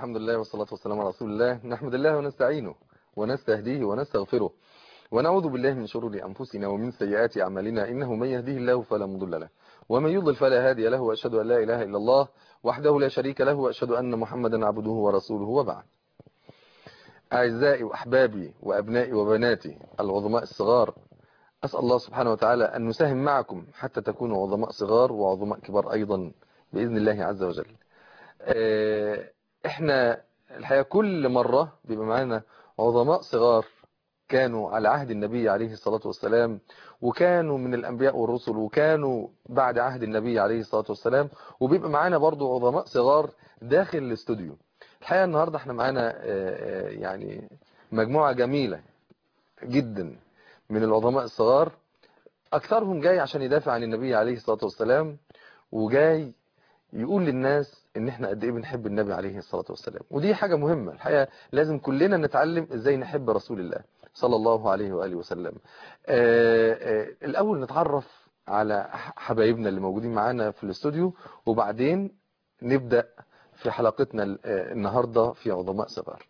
الحمد لله والصلاة والسلام على رسول الله نحمد الله ونستعينه ونستهديه ونستغفره ونعوذ بالله من شرور أنفسنا ومن سيئات أعمالنا إنه من يهديه الله فلا مضل له ومن يضل فلا هادي له وأشهد أن لا إله إلا الله وحده لا شريك له وأشهد أن محمدا عبده ورسوله وبعد أعزائي وأحبابي وأبنائي وبناتي العظماء الصغار أسأل الله سبحانه وتعالى أن نساهم معكم حتى تكونوا عظماء صغار وعظماء كبار أيضا بإذن الله عز وجل احنا الحقيقة كل مرة بيبقى معانا عظماء صغار كانوا على عهد النبي عليه الصلاة والسلام وكانوا من الأنبياء والرسل وكانوا بعد عهد النبي عليه الصلاة والسلام وبيبقى معانا برضو عظماء صغار داخل الاستوديو الحقيقة النهاردة احنا معانا يعني مجموعة جميلة جدا من العظماء الصغار أكثرهم جاي عشان يدافع عن النبي عليه الصلاة والسلام وجاي يقول للناس ان احنا قد ايه بنحب النبي عليه الصلاة والسلام ودي حاجة مهمة الحقيقة لازم كلنا نتعلم ازاي نحب رسول الله صلى الله عليه وآله وسلم آآ آآ الاول نتعرف على حبايبنا اللي موجودين معانا في الاستوديو وبعدين نبدأ في حلقتنا النهاردة في عظماء صغار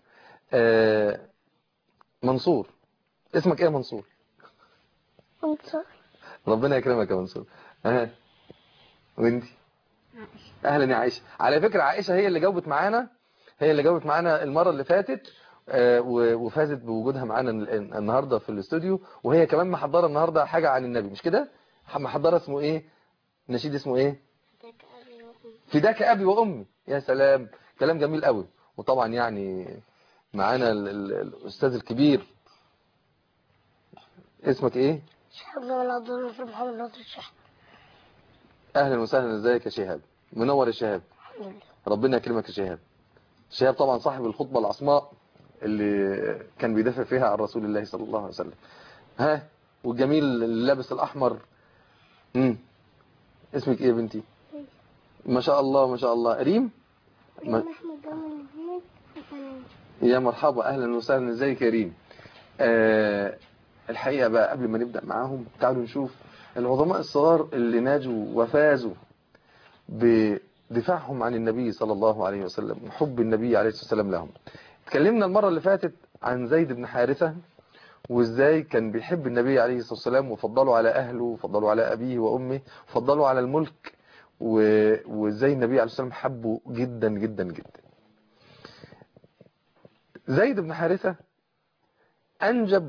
منصور اسمك ايه يا منصور منصور ربنا يكرمك يا منصور ها وانتي اهلا يا عائشة على فكرة عائشة هي اللي جاوبت معانا هي اللي جاوبت معانا المرة اللي فاتت وفازت بوجودها معانا النهاردة في الاستوديو وهي كمان محضرة النهاردة حاجة عن النبي مش كده محضرة اسمه ايه نشيد اسمه ايه فداك ابي وامي يا سلام كلام جميل قوي وطبعا يعني معانا الاستاذ الكبير اسمك ايه شهاب من عبد في محمد ناصر الشحن اهلا وسهلا ازيك يا شهاب منور يا شهاب الحمد لله ربنا يكرمك يا شهاب شهاب طبعا صاحب الخطبة العصماء اللي كان بيدافع فيها عن رسول الله صلى الله عليه وسلم ها والجميل اللي لابس الاحمر امم اسمك ايه يا بنتي ما شاء الله ما شاء الله ريم ما... احمد جمال الزيت وفنان يا مرحبا اهلا وسهلا ازيك يا ريم آه الحقيقة بقى قبل ما نبدأ معاهم تعالوا نشوف العظماء الصغار اللي ناجوا وفازوا بدفاعهم عن النبي صلى الله عليه وسلم وحب النبي عليه الصلاة والسلام لهم اتكلمنا المرة اللي فاتت عن زيد بن حارثة وازاي كان بيحب النبي عليه الصلاة والسلام وفضلوا على أهله وفضلوا على أبيه وأمه وفضلوا على الملك وازاي النبي عليه الصلاة والسلام حبه جدا جدا جدا زيد بن حارثة أنجب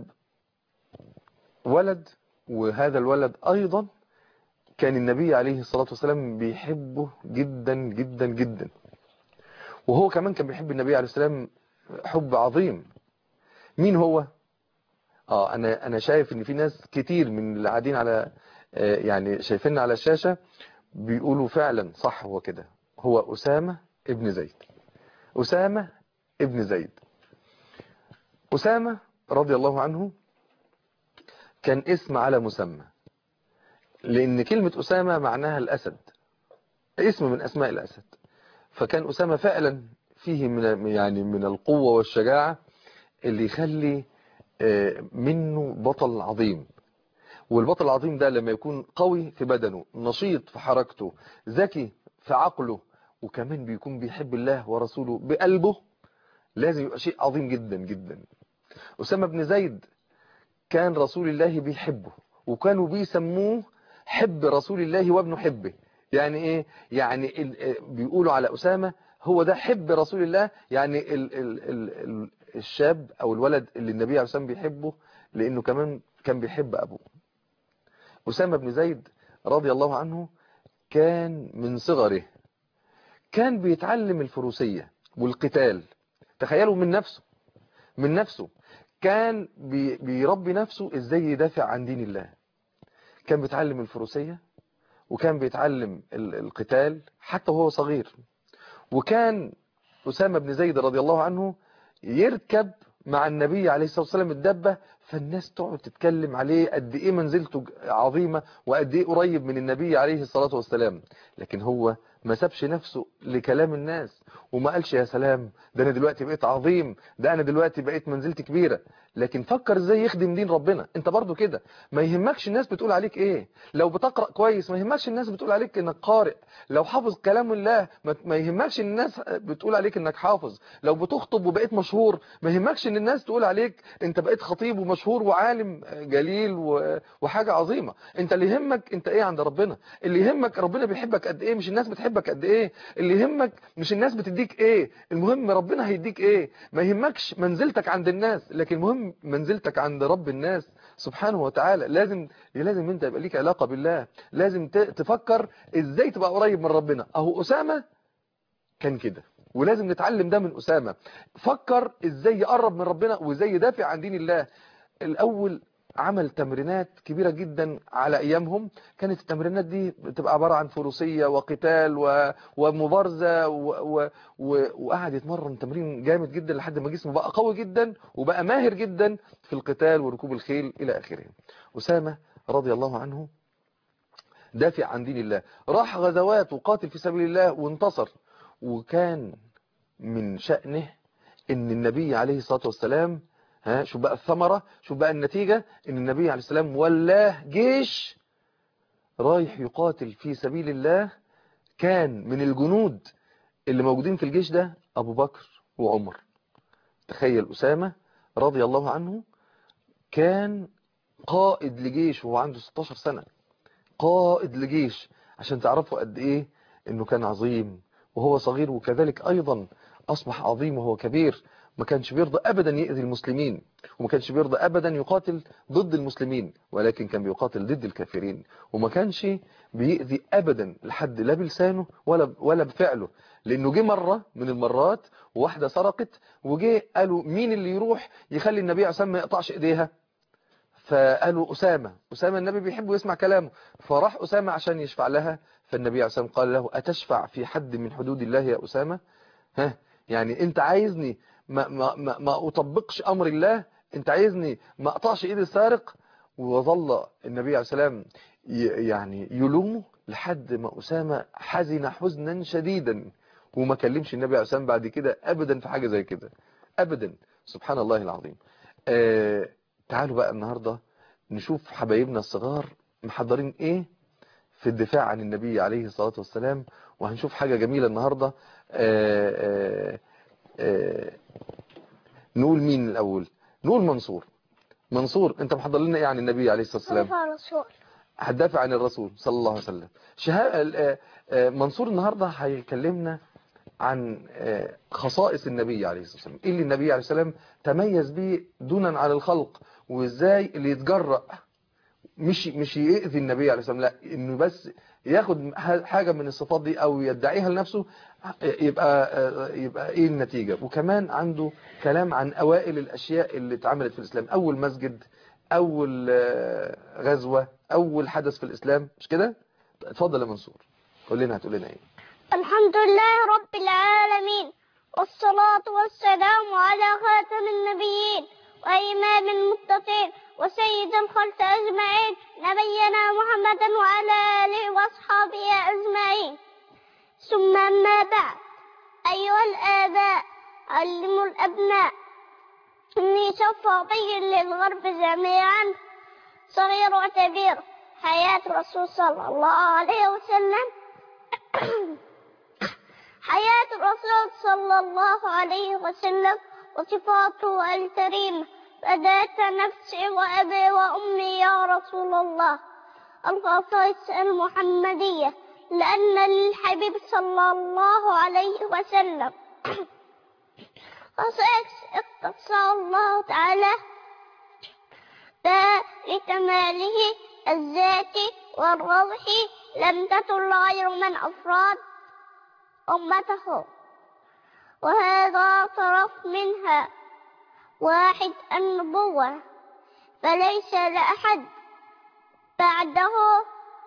ولد وهذا الولد أيضا كان النبي عليه الصلاة والسلام بيحبه جدا جدا جدا وهو كمان كان بيحب النبي عليه السلام حب عظيم مين هو اه انا انا شايف ان في ناس كتير من اللي قاعدين على آه يعني شايفيننا على الشاشة بيقولوا فعلا صح هو كده هو أسامة ابن زيد أسامة ابن زيد أسامة رضي الله عنه كان اسم على مسمى لأن كلمة أسامة معناها الأسد اسم من أسماء الأسد فكان أسامة فعلا فيه من يعني من القوة والشجاعة اللي يخلي منه بطل عظيم والبطل العظيم ده لما يكون قوي في بدنه نشيط في حركته ذكي في عقله وكمان بيكون بيحب الله ورسوله بقلبه لازم يبقى شيء عظيم جدا جدا أسامة بن زيد كان رسول الله بيحبه وكانوا بيسموه حب رسول الله وابن حبه يعني ايه يعني بيقولوا على أسامة هو ده حب رسول الله يعني ال ال ال ال الشاب او الولد اللي النبي عليه الصلاة والسلام بيحبه لانه كمان كان بيحب ابوه أسامة بن زيد رضي الله عنه كان من صغره كان بيتعلم الفروسية والقتال تخيلوا من نفسه من نفسه كان بي بيربي نفسه ازاي يدافع عن دين الله كان بيتعلم الفروسية وكان بيتعلم القتال حتى وهو صغير وكان أسامة بن زيد رضي الله عنه يركب مع النبي عليه الصلاة والسلام الدبة فالناس تقعد تتكلم عليه قد ايه منزلته عظيمة وقد ايه قريب من النبي عليه الصلاة والسلام لكن هو ما سابش نفسه لكلام الناس وما قالش يا سلام ده انا دلوقتي بقيت عظيم ده انا دلوقتي بقيت منزلتي كبيرة لكن فكر ازاي يخدم دين ربنا انت برضو كده ما يهمكش الناس بتقول عليك ايه لو بتقرأ كويس ما يهمكش الناس بتقول عليك انك قارئ لو حافظ كلام الله ما ما يهمكش الناس بتقول عليك انك حافظ لو بتخطب وبقيت مشهور ما يهمكش ان الناس تقول عليك انت بقيت خطيب ومشهور وعالم جليل و- وحاجة عظيمة انت اللي يهمك انت ايه عند ربنا اللي يهمك ربنا بيحبك قد ايه مش الناس بتحبك قد ايه اللي يهمك مش الناس بتديك ايه المهم ربنا هيديك ايه ما يهمكش منزلتك عند الناس لكن المهم منزلتك عند رب الناس سبحانه وتعالى لازم لازم انت يبقى ليك علاقة بالله لازم ت- تفكر ازاي تبقى قريب من ربنا اهو اسامة كان كده ولازم نتعلم ده من أسامة فكر ازاي يقرب من ربنا وازاي يدافع عن دين الله الأول عمل تمرينات كبيرة جدا على أيامهم كانت التمرينات دي بتبقى عبارة عن فروسية وقتال و... ومبارزة و... و... و... وقعد يتمرن تمرين جامد جدا لحد ما جسمه بقى قوي جدا وبقى ماهر جدا في القتال وركوب الخيل إلى آخره أسامة رضي الله عنه دافع عن دين الله راح غزوات وقاتل في سبيل الله وانتصر وكان من شأنه ان النبي عليه الصلاة والسلام ها شو بقى الثمرة شو بقى النتيجة ان النبي عليه السلام ولاه جيش رايح يقاتل في سبيل الله كان من الجنود اللي موجودين في الجيش ده ابو بكر وعمر تخيل أسامة رضي الله عنه كان قائد لجيش وهو عنده 16 سنة قائد لجيش عشان تعرفوا قد ايه انه كان عظيم وهو صغير وكذلك ايضا اصبح عظيم وهو كبير ما كانش بيرضى ابدا يأذي المسلمين وما كانش بيرضى ابدا يقاتل ضد المسلمين ولكن كان بيقاتل ضد الكافرين وما كانش بيأذي ابدا لحد لا بلسانه ولا ولا بفعله لانه جه مره من المرات وواحده سرقت وجه قالوا مين اللي يروح يخلي النبي عليه الصلاه والسلام ما يقطعش ايديها فقالوا أسامة أسامة النبي بيحب يسمع كلامه فراح أسامة عشان يشفع لها فالنبي عليه الصلاة والسلام قال له أتشفع في حد من حدود الله يا أسامة ها يعني أنت عايزني ما, ما, ما, ما أطبقش أمر الله أنت عايزني ما أقطعش إيد السارق وظل النبي عليه الصلاة والسلام ي- يعني يلومه لحد ما أسامة حزن حزنا شديدا وما كلمش النبي عليه الصلاة والسلام بعد كده أبدا في حاجة زي كده أبدا سبحان الله العظيم آه تعالوا بقى النهاردة نشوف حبايبنا الصغار محضرين ايه في الدفاع عن النبي عليه الصلاة والسلام وهنشوف حاجة جميلة النهاردة آآ آآ آآ نقول مين الأول نقول منصور منصور انت محضر لنا ايه عن النبي عليه الصلاة والسلام رفع رسول هتدافع عن الرسول صلى الله عليه وسلم شها... آه، منصور النهاردة هيكلمنا عن آه، خصائص النبي عليه الصلاة والسلام ايه اللي النبي عليه الصلاة والسلام تميز به دونا على الخلق وازاي اللي يتجرأ مش مش يأذي النبي عليه الصلاة والسلام لا انه بس ياخد ح- حاجة من الصفات دي او يدعيها لنفسه يبقى آه، يبقى ايه النتيجة وكمان عنده كلام عن اوائل الاشياء اللي اتعملت في الاسلام اول مسجد اول آه، غزوة اول حدث في الاسلام مش كده اتفضل يا منصور قول لنا هتقول لنا ايه الحمد لله رب العالمين والصلاة والسلام على خاتم النبيين وإمام المتقين وسيد الخلق أجمعين نبينا محمد وعلى آله وأصحابه أجمعين ثم أما بعد أيها الآباء علموا الأبناء إني سوف أبين للغرب جميعا صغير وكبير حياة الرسول صلى الله عليه وسلم حياة الرسول صلى الله عليه وسلم وصفاته الكريمة فدات نفسي وأبي وأمي يا رسول الله الخصائص المحمدية لأن للحبيب صلى الله عليه وسلم خصائص اختصها الله تعالى ده لكماله الذاتي والروحي لم تطل غير من أفراد أمته وهذا طرف منها واحد النبوة فليس لأحد بعده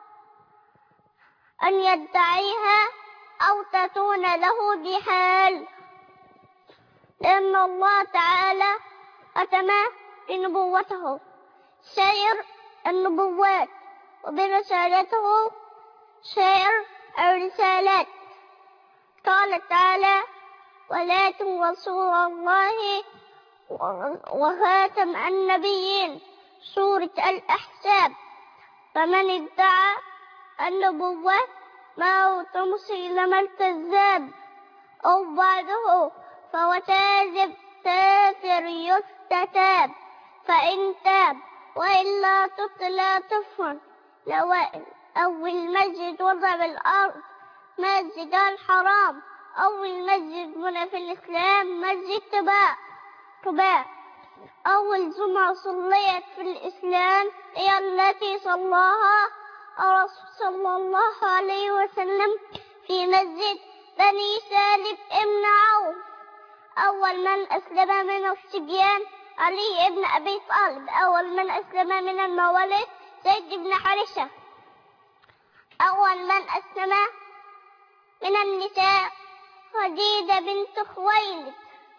أن يدعيها أو تكون له بحال لأن الله تعالى ختم بنبوته سائر النبوات وبرسالته سائر الرسالات قال تعالى ولكن رسول الله وخاتم النبيين سورة الأحزاب فمن ادعى النبوة موت مسلم الكذاب أو بعده فهو كاذب كافر يستتاب فإن تاب وإلا تطلع طفلا لوائل أول مسجد وضع بالأرض مسجد الحرام أول مسجد هنا في الإسلام مسجد قباء قباء أول جمعة صليت في الإسلام هي التي صلاها الرسول صلى الله عليه وسلم في مسجد بني سالم ابن عوف أول من أسلم من الصبيان علي ابن أبي طالب أول من أسلم من الموالد زيد بن حارثة أول من أسلم من النساء خديجة بنت خويلد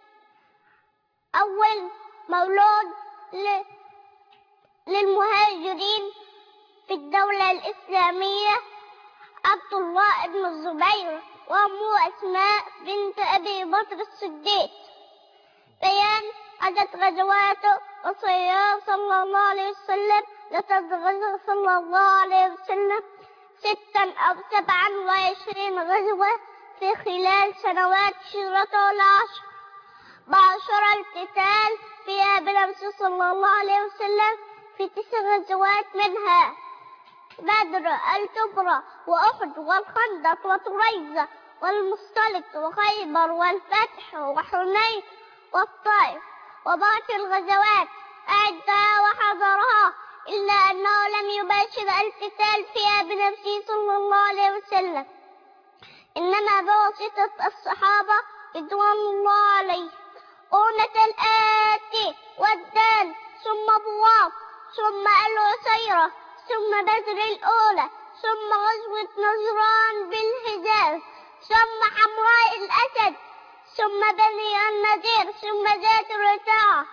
أول مولود ل... للمهاجرين في الدولة الإسلامية عبد الله بن الزبير وأمه أسماء بنت أبي بكر الصديق بيان عدد غزواته وصيام صلى الله عليه وسلم لتغزو صلى الله عليه وسلم ستا أو سبعا وعشرين غزوة في خلال سنوات هجرته العشر بعشر القتال فيها بالرسول صلى الله عليه وسلم في تسع غزوات منها بدر الكبرى وأحد والخندق وطريزة والمصطلق وخيبر والفتح وحنين والطائف وباقي الغزوات أعدها وحضرها إلا أنه لم يباشر القتال فيها بنفسه صلى الله عليه وسلم إنما بواسطة الصحابة رضوان الله عليهم أونة الآتي والدال ثم بواط ثم العسيرة ثم بدر الأولى ثم غزوة نجران بالحجاز ثم حمراء الأسد ثم بني النذير ثم ذات الرتاعة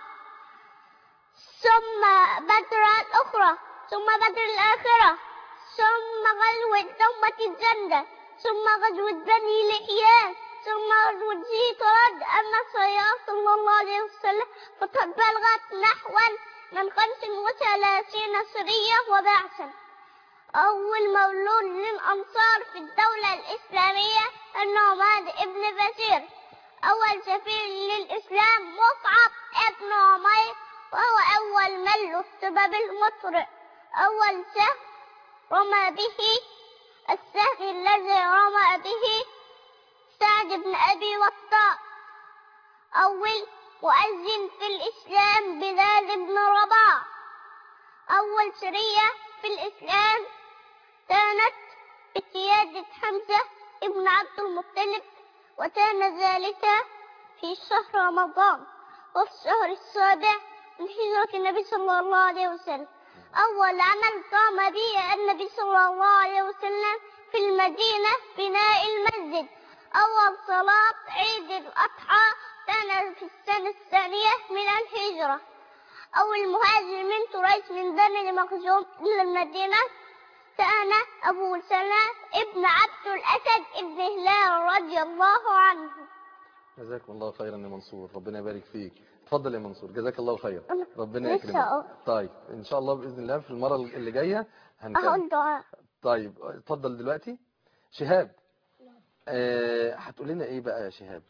ثم بدر الأخرى ثم بدر الآخرة ثم غزوة دومة الجنة ثم غزوة بني لحيان ثم غزوة ذي رد النصر صلى الله عليه وسلم فقد بلغت نحوا من خمس وثلاثين سرية وبعثا أول مولود للأنصار في الدولة الإسلامية النعمان ابن بشير أول سفير للإسلام مصعب ابن عمير وهو أول من لقب بالمطرق أول سهم رمى به السهم الذي رمى به سعد بن أبي وطاء أول مؤذن في الإسلام بلال بن رباح أول سرية في الإسلام كانت بقيادة حمزة ابن عبد المطلب وكان ذلك في شهر رمضان والشهر السابع من هجرة النبي صلى الله عليه وسلم أول عمل قام به النبي صلى الله عليه وسلم في المدينة بناء المسجد أول صلاة عيد الأضحى كان في السنة الثانية من الهجرة أول مهاجر من تريس من بني مخزوم إلى المدينة كان أبو سلمة ابن عبد الأسد ابن هلال رضي الله عنه جزاكم الله خيرا يا منصور ربنا يبارك فيك اتفضل يا منصور جزاك الله خير أنا- ربنا لسه يكرمك أهو. طيب ان شاء الله باذن الله في المره اللي جايه هنكمل أقول دعاء طيب اتفضل دلوقتي شهاب آه هتقول لنا ايه بقى يا شهاب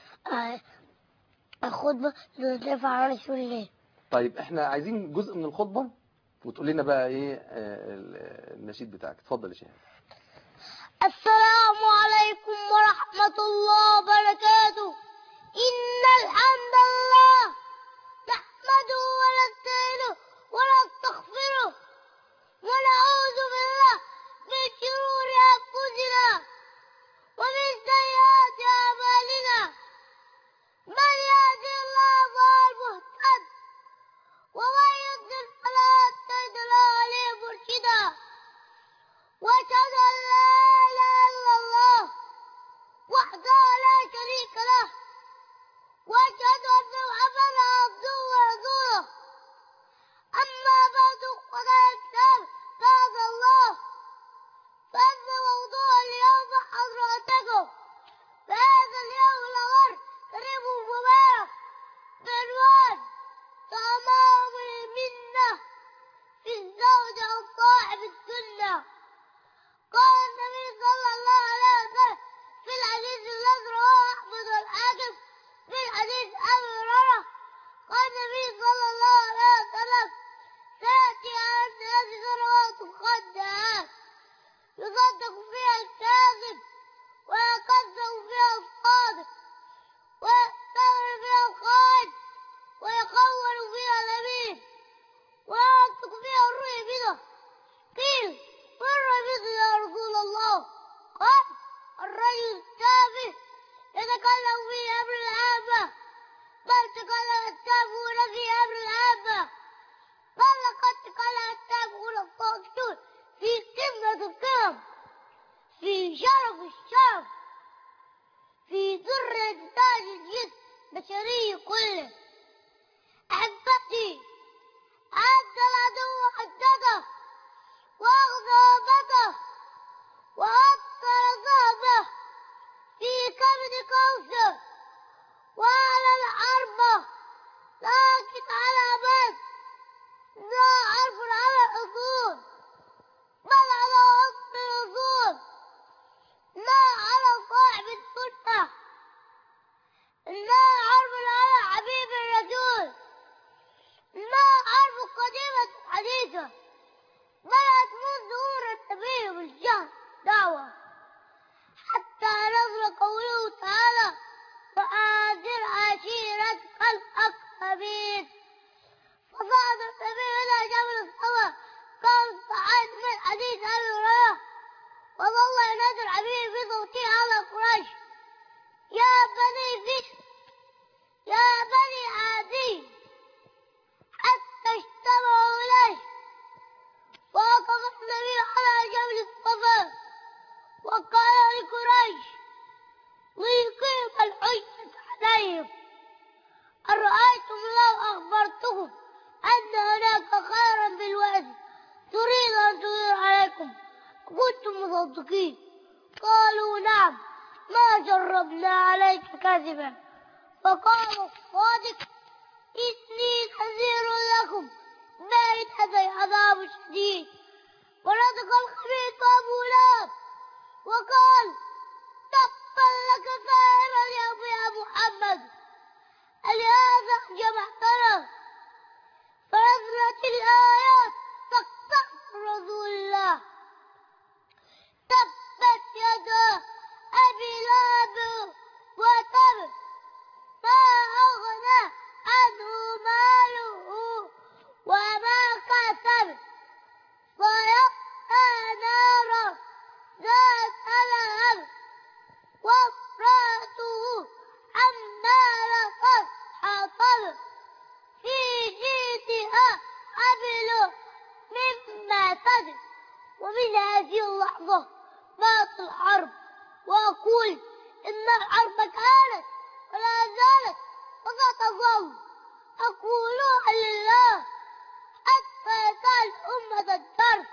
الخطبة للدفاع عن رسول الله طيب احنا عايزين جزء من الخطبه وتقول لنا بقى ايه آه ال- النشيد بتاعك اتفضل يا شهاب السلام عليكم ورحمة الله وبركاته إن الحمد لله نحمده ونستعينه ونستغفره ونعوذ بالله من شرور أنفسنا ومن سيئات أعمالنا من يهد الله فهو المهتد ومن يضلل فلا تجد له عليه مرشدا واشهد ان لا اله الا الله وحده لا شريك له واشهد ان محمدا عبده ورسوله البشري كله أحبتي أعد العدو حدده وأغضبته وأبطل ذهبه في كبد قوسه وعلى الحرب لكن على بس لا عرف على الأصول بل على أصل الأصول لا على صاحب السنة لا عرف على حبيب الرسول لا عرف قديمة حديثة بدأت منذ ظهور النبي بالجهل دعوة حتى نزل قوله تعالى وآذر عشيرتك الأقربين فصعد النبي إلى جبل الصفا قال صعد من حديث أبي هريرة وظل ينادي الحبيب بصوته على قريش يا بني ذئب يا بني عادي حتى اجتمعوا إليه ووقف النبي على جبل الصفا وقال لقريش ليقيم الحجة عليهم أرأيتم لو أخبرتكم أن هناك خيرا بالوادي تريد أن تدير عليكم كنتم مصدقين قالوا نعم ما جربنا عليك كذبا فقال الصادق إني نذير لكم بين يدي عذاب شديد ونطق الخبيث أبو لهب وقال تبا لك سائر اليوم يا محمد لهذا جمعتنا فنزلت الآيات تقطع رسول الله تبت يدا أبي لهب وتب ما أغنى عنه ماله وما كسب ويأتى نارا ذات لهب وامرأته حمالة حطب في جيدها حبل من معتد ومن هذه اللحظة مات الحرب وأقول إن الحرب كانت ولا زالت وستظل أقولها لله حتى يسأل أمة الدرس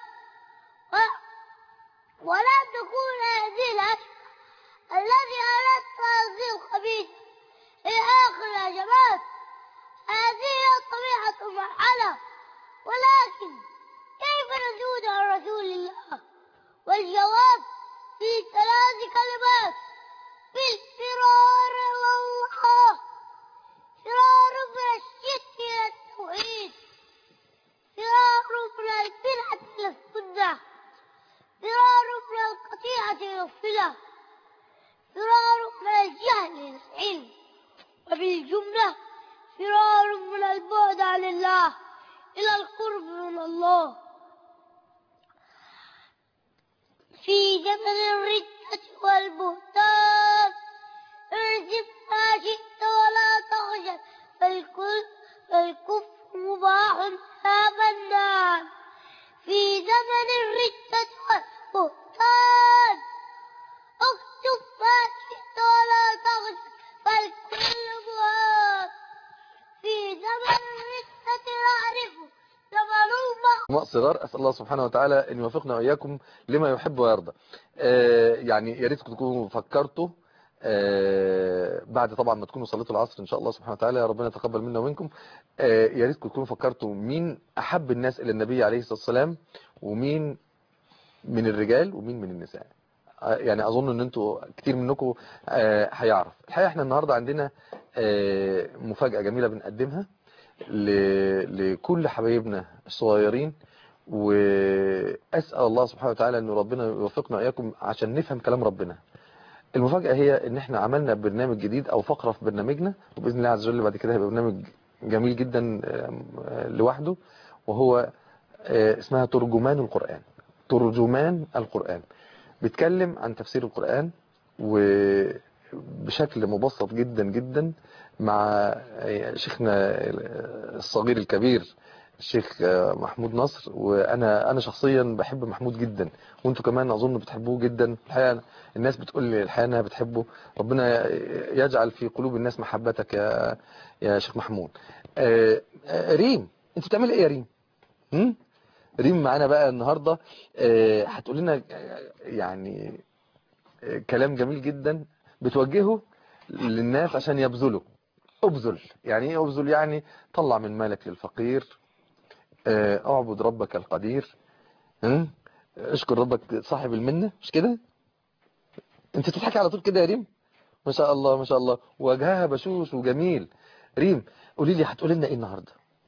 ولا تكون هذه الأشياء الذي أردت هذه الخبيثة هي آخر الهجمات هذه هي طبيعة المرحلة ولكن كيف نزود عن رسول الله والجواب في ثلاث كلمات بالفرار إلى الله فرار من الشرك إلى التوحيد فرار من البدعة إلى السنة فرار من القطيعة إلى الصلة فرار من الجهل إلى العلم وبالجملة فرار من البعد عن الله إلى القرب من الله في زمن الردة والبهتان ارزق ما شئت ولا تخجل فالكل فالكفر مباح لا منان في زمن الردة والبهتان اكتب ما شئت ولا تخجل فالكل مباح في زمن الردة نعرف زمن الماء ماء صغار أسأل الله سبحانه وتعالى أن يوفقنا وإياكم لما يحب ويرضى آه، يعني يا ريتكم تكونوا فكرتوا آه، بعد طبعا ما تكونوا صليتوا العصر إن شاء الله سبحانه وتعالى يا ربنا يتقبل منا ومنكم آه، يا ريتكم تكونوا فكرتوا مين أحب الناس إلى النبي عليه الصلاة والسلام ومين من الرجال ومين من النساء آه، يعني أظن أن أنتوا كتير منكم آه، هيعرف الحقيقة احنا النهاردة عندنا آه، مفاجأة جميلة بنقدمها ل- لكل حبايبنا الصغيرين وأسأل الله سبحانه وتعالى أن ربنا يوفقنا وإياكم عشان نفهم كلام ربنا المفاجأة هي أن احنا عملنا برنامج جديد أو فقرة في برنامجنا وبإذن الله عز وجل بعد كده هيبقى برنامج جميل جدا آم، آه، لوحده وهو آه، اسمها ترجمان القرآن ترجمان القرآن بيتكلم عن تفسير القرآن وبشكل مبسط جدا جدا مع شيخنا الصغير الكبير الشيخ آه، محمود نصر وانا انا شخصيا بحب محمود جدا وانتوا كمان اظن بتحبوه جدا الحقيقه الناس بتقول لي الحقيقه انها بتحبه ربنا يجعل في قلوب الناس محبتك يا يا شيخ محمود آه، آه، ريم انت بتعمل ايه يا ريم هم؟ ريم معانا بقى النهارده آه، هتقول لنا آه، يعني آه، كلام جميل جدا بتوجهه للناس عشان يبذلوا ابذل يعني ايه ابذل يعني طلع من مالك للفقير آه، اعبد ربك القدير هم؟ اشكر ربك صاحب المنة مش كده انت تضحكي على طول كده يا ريم ما شاء الله ما شاء الله وجهها بشوش وجميل ريم قولي لي هتقولي لنا ايه النهارده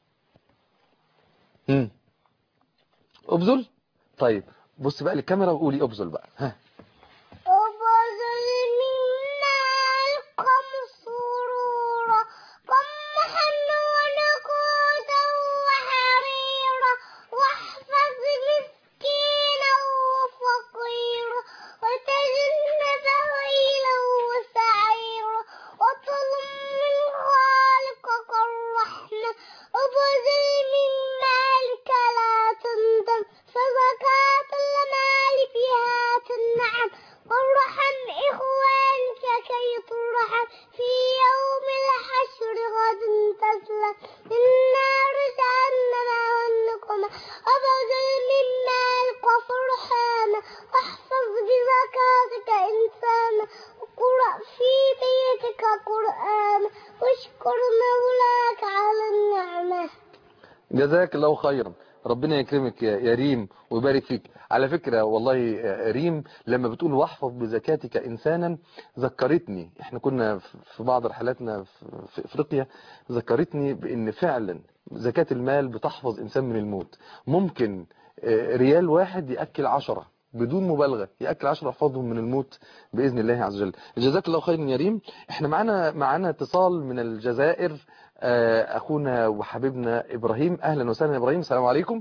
هم ابذل طيب بص بقى للكاميرا وقولي ابذل بقى ها وبذل منا القم سرورا قمحا ونقودا وحريرا واحفظ مسكينا وفقيرا وتجنب ويلا وسعيرا وطلب من خالقك الرحمة وبذل من مالك لا تندم فزكاة المال فيها تنعم وارحم إخوانك كي ترحم في يوم الحشر غد تسلم النار جهنم والنقمة وبذل من مالك وفرحانا واحفظ بزكاتك إنسانا وقرأ في بيتك قرآنا واشكر مولاك على النعمة جزاك الله خيرا ربنا يكرمك يا يا ريم ويبارك فيك على فكرة والله يا ريم لما بتقول واحفظ بزكاتك إنسانا ذكرتني احنا كنا في- في بعض رحلاتنا في في افريقيا ذكرتني بان فعلا زكاة المال بتحفظ انسان من الموت ممكن آه، ريال واحد يأكل عشرة بدون مبالغة يأكل عشرة يحفظهم من الموت بإذن الله عز وجل جزاك الله خيرا يا ريم احنا معانا معانا اتصال من الجزائر آه، اخونا وحبيبنا ابراهيم اهلا وسهلا يا ابراهيم السلام عليكم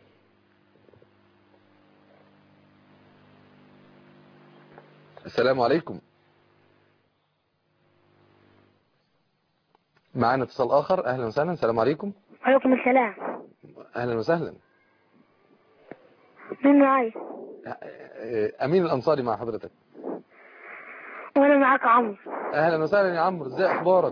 السلام عليكم معانا اتصال اخر اهلا وسهلا السلام عليكم وعليكم السلام اهلا وسهلا مين معايا آه، امين الانصاري مع حضرتك وانا معاك عمرو اهلا وسهلا يا عمرو ازاي اخبارك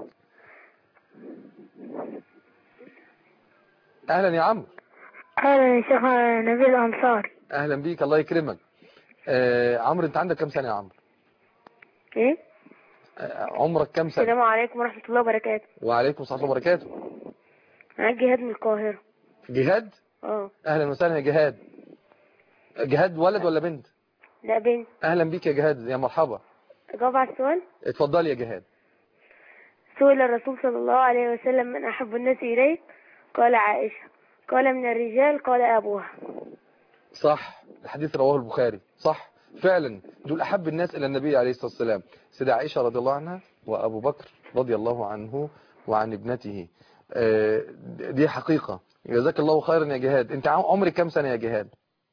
اهلا يا عمرو اهلا يا شيخ نبيل انصاري اهلا بيك الله يكرمك آه، عمرو انت عندك كام سنه يا عمرو ايه آه، عمرك كام سنه السلام عليكم ورحمة الله وبركاته وعليكم السلام ورحمه الله وبركاته انا جهاد من القاهرة جهاد اه اهلا وسهلا يا جهاد جهاد ولد ولا بنت لا بنت اهلا بيك يا جهاد يا مرحبا اجاوب على السؤال اتفضل يا جهاد سئل الرسول صلى الله عليه وسلم من احب الناس اليه قال عائشة قال من الرجال قال ابوها صح الحديث رواه البخاري صح فعلا دول احب الناس الى النبي عليه الصلاه والسلام سيدة عائشه رضي الله عنها وابو بكر رضي الله عنه وعن ابنته آه، دي حقيقه جزاك الله خيرا يا جهاد انت عم- عمرك كام سنه يا جهاد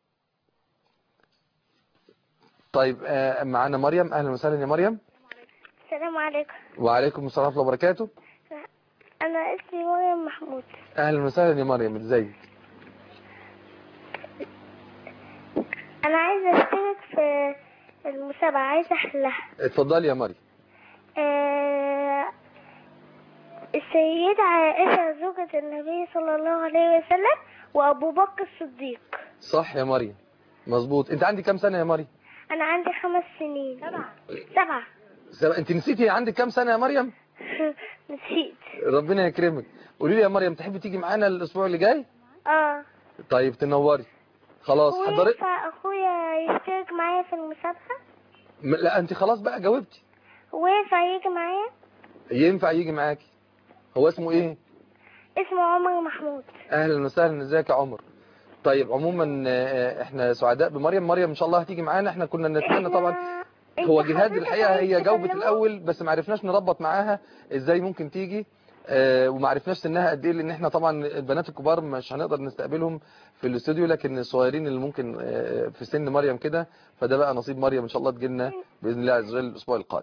طيب آه، معانا مريم اهلا وسهلا يا مريم السلام عليكم وعليكم السلام ورحمه الله وبركاته أنا اسمي مريم محمود اهلا وسهلا يا مريم ازيك أنا عايزة أشترك في المسابقة عايزة أحلها اتفضلي يا مريم آه، السيدة عائشة زوجة النبي صلى الله عليه وسلم وأبو بكر الصديق صح يا مريم مظبوط انت عندك كام سنه يا مريم أنا عندي خمس سنين سبعة سبعة سب- انت نسيتي عندك كام سنه يا مريم نسيت ربنا يكرمك قولي لي يا مريم تحبي تيجي معانا الاسبوع اللي جاي اه طيب تنوري خلاص حضرتك وينفع أخويا يشترك معايا في المسابقة م- لا انت خلاص بقى جاوبتي وينفع يجي معايا ينفع يجي معاكي هو اسمه ايه اسمه عمر محمود اهلا وسهلا ازيك يا عمر طيب عموما آه، احنا سعداء بمريم مريم ان شاء الله هتيجي معانا احنا كنا نتمنى طبعا إحنا- هو أنت جهاد حضرتك الحقيقه عايز هي جاوبت تكلمه؟ الاول بس ما عرفناش نربط معاها ازاي ممكن تيجي آه، وما عرفناش سنها قد ايه لان احنا طبعا البنات الكبار مش هنقدر نستقبلهم في الاستوديو لكن الصغيرين اللي ممكن آه، في سن مريم كده فده بقى نصيب مريم ان شاء الله تجيلنا باذن الله عز وجل الاسبوع القادم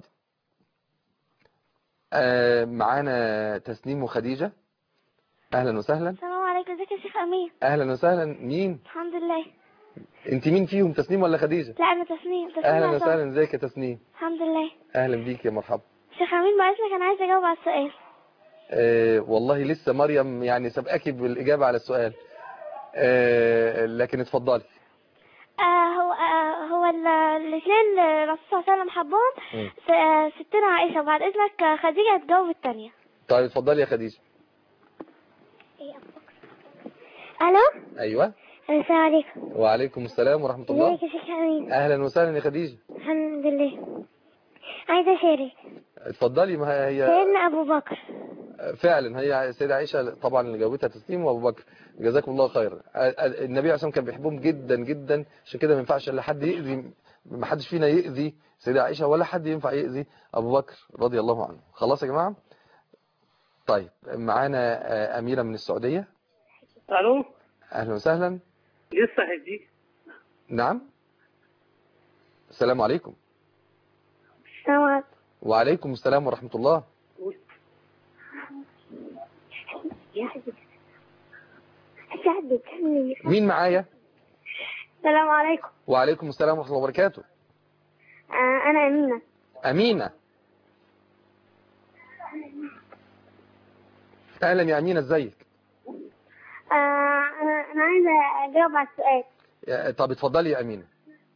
آه، معانا تسنيم وخديجه اهلا وسهلا السلام عليكم ازيك يا شيخ شيخ أمين اهلا وسهلا مين الحمد لله انت مين فيهم تسنيم ولا خديجه لا أنا تسنيم تسنيم اهلا عصام. وسهلا ازيك يا تسنيم الحمد لله اهلا بيك يا مرحبا شيخ أمين بعد إذنك أنا عايزة أجاوب على السؤال آه والله لسه مريم يعني سبقاكي بالاجابه على السؤال آه لكن اتفضلي آه هو آه هو ال- الاثنين الرسول صلى الله عليه وسلم حبهم مم. س- آه، ستنا عائشة وبعد إذنك آه، خديجة هتجاوب الثانية طيب اتفضلي يا خديجه ألو ايوه السلام عليكم وعليكم السلام ورحمه الله ازيك يا شيخ أمين اهلا وسهلا يا خديجه الحمد لله عايزة أشارك اتفضلي ما هي سيدنا أبو بكر فعلا هي السيدة عائشة طبعا اللي جاوبتها تسليم وابو بكر جزاكم الله خيرا النبي عليه الصلاة والسلام كان بيحبهم جدا جدا عشان كده ما ينفعش الا حد يأذي ما حدش فينا يأذي السيدة عائشة ولا حد ينفع يأذي ابو بكر رضي الله عنه خلاص يا جماعة طيب معانا آه، أميرة من السعودية الو أهلا وسهلا لسه هدي نعم السلام عليكم السلام عليكم وعليكم السلام ورحمة الله مين معايا السلام عليكم وعليكم السلام ورحمة الله وبركاته آه أنا أمينة أمينة أهلا يا أمينة ازيك آه أنا أنا عايزة أجاوب على السؤال يا- طب اتفضلي يا أمينة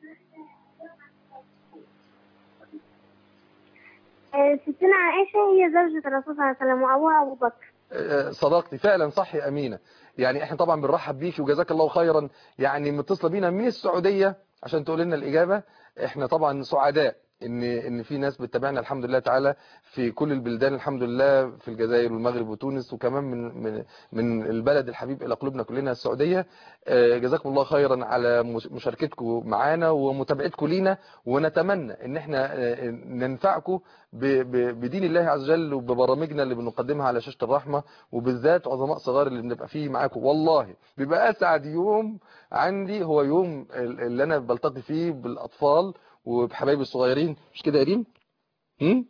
آه ستنا عائشة هي زوجة الرسول صلى الله عليه وسلم وأبوها أبو بكر آه، صدقتي فعلا صح يا أمينة يعني احنا طبعا بنرحب بيكي وجزاك الله خيرا يعني متصلة بينا من السعودية عشان تقول لنا الإجابة احنا طبعا سعداء ان ان في ناس بتتابعنا الحمد لله تعالى في كل البلدان الحمد لله في الجزائر والمغرب وتونس وكمان من من من البلد الحبيب الى قلوبنا كلنا السعوديه آه، جزاكم الله خيرا على مش- مشاركتكم معانا ومتابعتكم لينا ونتمنى ان احنا آه، ننفعكم ب- ب- بدين الله عز وجل وببرامجنا اللي بنقدمها على شاشه الرحمه وبالذات عظماء صغار اللي بنبقى فيه معاكم والله بيبقى اسعد يوم عندي هو يوم ال- اللي انا بلتقي فيه بالاطفال وبحبايبي الصغيرين مش كده يا ريم هم؟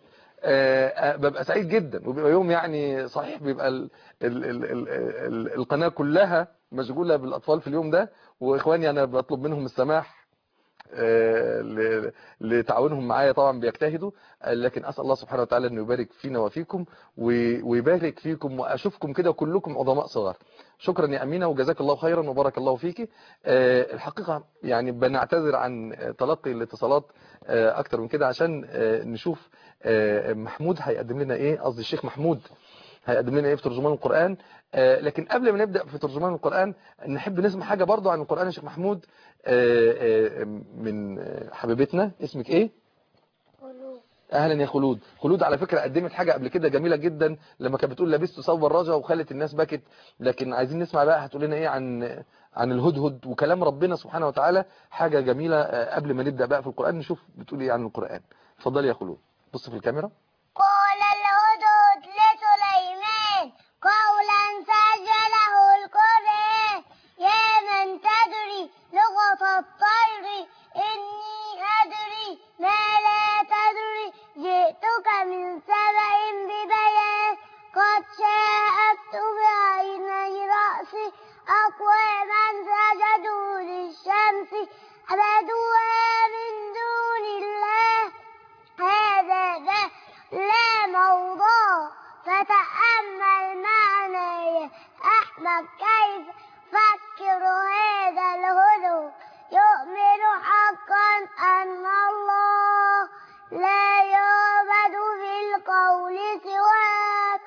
آه، آه، ببقى سعيد جدا وبيبقى يوم يعني صحيح بيبقى ال ال ال ال ال القناة كلها مشغولة بالأطفال في اليوم ده وإخواني أنا بطلب منهم السماح آه، ل- لتعاونهم معايا طبعا بيجتهدوا آه، لكن أسأل الله سبحانه وتعالى أنه يبارك فينا وفيكم و- ويبارك فيكم وأشوفكم كده كلكم عظماء صغار شكرا يا أمينة وجزاك الله خيرا وبارك الله فيك آه، الحقيقة يعني بنعتذر عن آه، تلقي الاتصالات آه، أكتر من كده عشان آه، نشوف آه، محمود هيقدم لنا إيه قصدي الشيخ محمود هيقدم لنا ايه في ترجمان القرآن آه لكن قبل ما نبدأ في ترجمان القرآن نحب نسمع حاجة برضو عن القرآن يا شيخ محمود آه آه من آه، حبيبتنا اسمك ايه اهلا يا خلود خلود على فكرة قدمت حاجة قبل كده جميلة جدا لما كانت بتقول لبست ثوب الرجا وخلت الناس بكت لكن عايزين نسمع بقى هتقول لنا ايه عن عن الهدهد وكلام ربنا سبحانه وتعالى حاجة جميلة آه، قبل ما نبدأ بقى في القرآن نشوف بتقول ايه عن القرآن اتفضلي يا خلود بص في الكاميرا قال الهدهد لسليمان قولا سجله القرآن يا من تدري لغة الطير إني أدري ما لا تدري جئتك من سبأ ببيان قد شاهدت بعيني رأسي أقواما سجدوا للشمس عبدوها من دون الله هذا ده لا موضوع فتأمل معنا يا أحمد كيف فكر هذا الهدوء يؤمن حقا أن الله لا يعبد بالقول سواك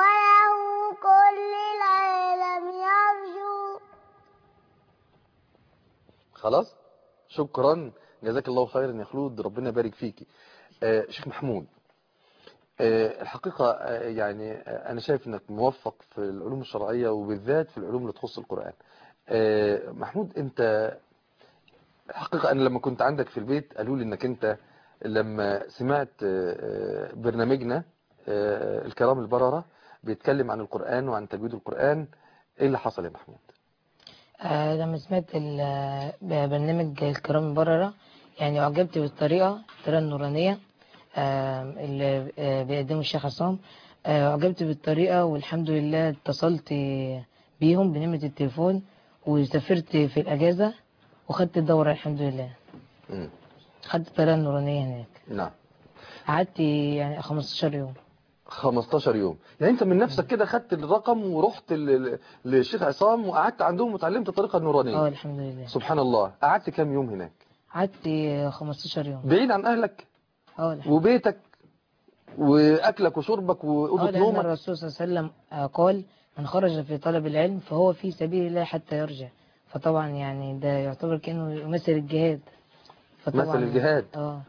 وله كل العالم يرجو خلاص شكرا جزاك الله خيرا يا خلود ربنا يبارك فيكي آه شيخ محمود آه الحقيقة آه يعني آه أنا شايف أنك موفق في العلوم الشرعية وبالذات في العلوم اللي تخص القرآن آه محمود أنت الحقيقة أنا لما كنت عندك في البيت قالوا لي أنك أنت لما سمعت آه، آه، برنامجنا آه، الكرام البررة بيتكلم عن القرآن وعن تجويد القرآن إيه اللي حصل يا محمود آه لما سمعت ال- برنامج الكرام البررة يعني أعجبت بالطريقة الطريقة النورانية آه اللي آه بيقدمه الشيخ عصام آه أعجبت بالطريقة والحمد لله اتصلت بيهم بنعمة التليفون وسافرت في الأجازة وخدت الدورة الحمد لله مم. خدت الطريقة النورانية هناك نعم قعدت يعني 15 يوم 15 يوم يعني انت من نفسك كده خدت الرقم ورحت ل- ل- للشيخ عصام وقعدت عندهم وتعلمت الطريقه اه النورانيه الحمد لله سبحان الله قعدت كام يوم هناك قعدت 15 يوم بعيد عن اهلك اه الحمد وبيتك واكلك وشربك اه واوضه لأن نومك الرسول صلى الله عليه وسلم آه، قال من خرج في طلب العلم فهو في سبيل الله حتى يرجع فطبعا يعني ده يعتبر كأنه يمثل الجهاد فطبعا مثل الجهاد. اه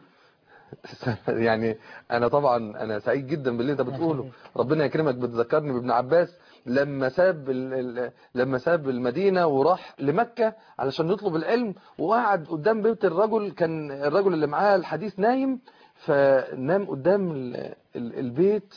يعني انا طبعا انا سعيد جدا باللي انت بتقوله يخليك. ربنا يكرمك بتذكرني بابن عباس لما ساب ال- ال- لما ساب المدينه وراح لمكه علشان يطلب العلم وقعد قدام بيت الرجل كان الرجل اللي معاه الحديث نايم فنام قدام ال- ال- البيت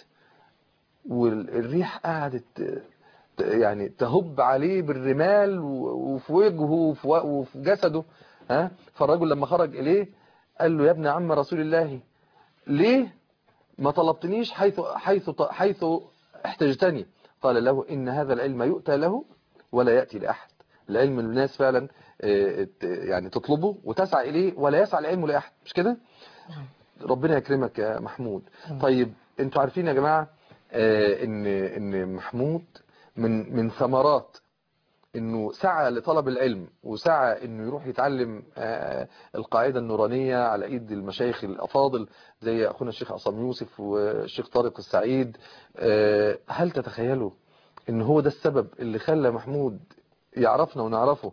والريح قعدت ت- يعني تهب عليه بالرمال و- وفي وجهه وفي و- وفي جسده ها فالرجل لما خرج إليه قال له يا ابن عم رسول الله ليه ما طلبتنيش حيث حيث حيث احتجتني قال له إن هذا العلم يؤتى له ولا يأتي لأحد العلم الناس فعلا آه، ت- يعني تطلبه وتسعى إليه ولا يسعى العلم لأحد مش كده ربنا يكرمك يا محمود تمام. طيب انتوا عارفين يا جماعة آه، ان ان محمود من من ثمرات انه سعى لطلب العلم وسعى انه يروح يتعلم آه، القاعدة النورانية على ايد المشايخ الافاضل زي اخونا الشيخ عصام يوسف والشيخ طارق السعيد آه، هل تتخيلوا ان هو ده السبب اللي خلى محمود يعرفنا ونعرفه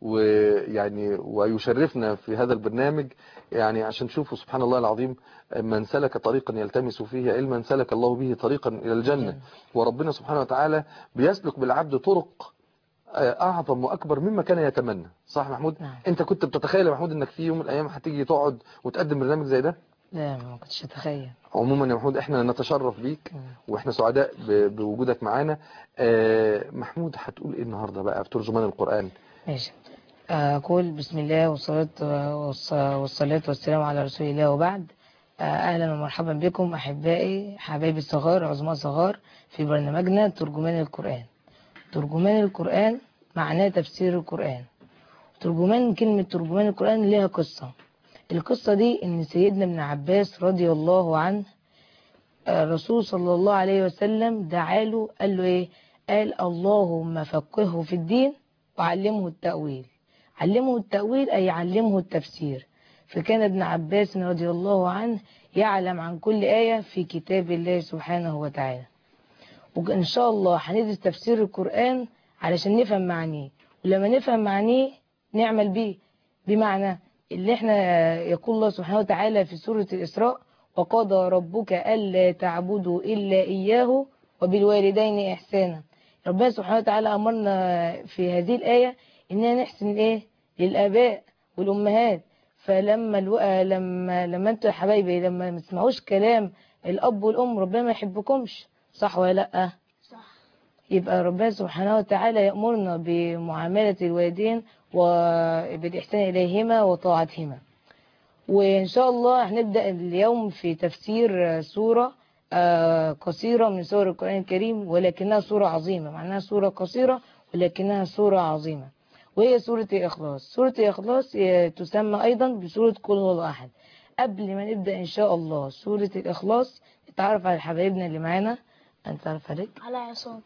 ويعني ويشرفنا في هذا البرنامج يعني عشان تشوفوا سبحان الله العظيم من سلك طريقا يلتمس فيه علما سلك الله به طريقا إلى الجنة وربنا سبحانه وتعالى بيسلك بالعبد طرق أعظم وأكبر مما كان يتمنى صح محمود نعم. أنت كنت بتتخيل يا محمود أنك في يوم من الأيام هتيجي تقعد وتقدم برنامج زي ده لا ما كنتش اتخيل عموما يا محمود احنا نتشرف بيك مم. واحنا سعداء ب- بوجودك معانا آه، محمود هتقول ايه النهارده بقى في ترجمان القرآن ماشي أقول بسم الله والصلاة والص- والصلاة والسلام على رسول الله وبعد آه، أهلا ومرحبا بكم أحبائي حبايبي الصغار عظماء صغار في برنامجنا ترجمان القرآن ترجمان القرآن معناه تفسير القرآن ترجمان كلمة ترجمان القرآن ليها قصة القصة دي إن سيدنا ابن عباس رضي الله عنه الرسول صلى الله عليه وسلم دعاله قال له ايه قال اللهم فقهه في الدين وعلمه التأويل علمه التأويل أي علمه التفسير فكان ابن عباس رضي الله عنه يعلم عن كل آية في كتاب الله سبحانه وتعالى وإن شاء الله هندرس تفسير القرآن علشان نفهم معانيه ولما نفهم معانيه نعمل بيه بمعنى اللي احنا يقول الله سبحانه وتعالى في سورة الإسراء وقضى ربك ألا تعبدوا إلا إياه وبالوالدين إحسانا ربنا سبحانه وتعالى أمرنا في هذه الآية إننا نحسن إيه للآباء والأمهات فلما الو... لما لما انتوا يا حبايبي لما ما تسمعوش كلام الأب والأم ربنا ما يحبكمش صح ولا لأ؟ يبقى ربنا سبحانه وتعالى يأمرنا بمعاملة الوالدين وبالإحسان إليهما وطاعتهما وإن شاء الله هنبدأ اليوم في تفسير سورة آه، قصيرة من سور القرآن الكريم ولكنها سورة عظيمة معناها سورة قصيرة ولكنها سورة عظيمة وهي سورة الإخلاص سورة الإخلاص آه، تسمى أيضا بسورة كل هو الله أحد قبل ما نبدأ إن شاء الله سورة الإخلاص نتعرف على حبايبنا اللي معانا أنت عارف عليك على عصام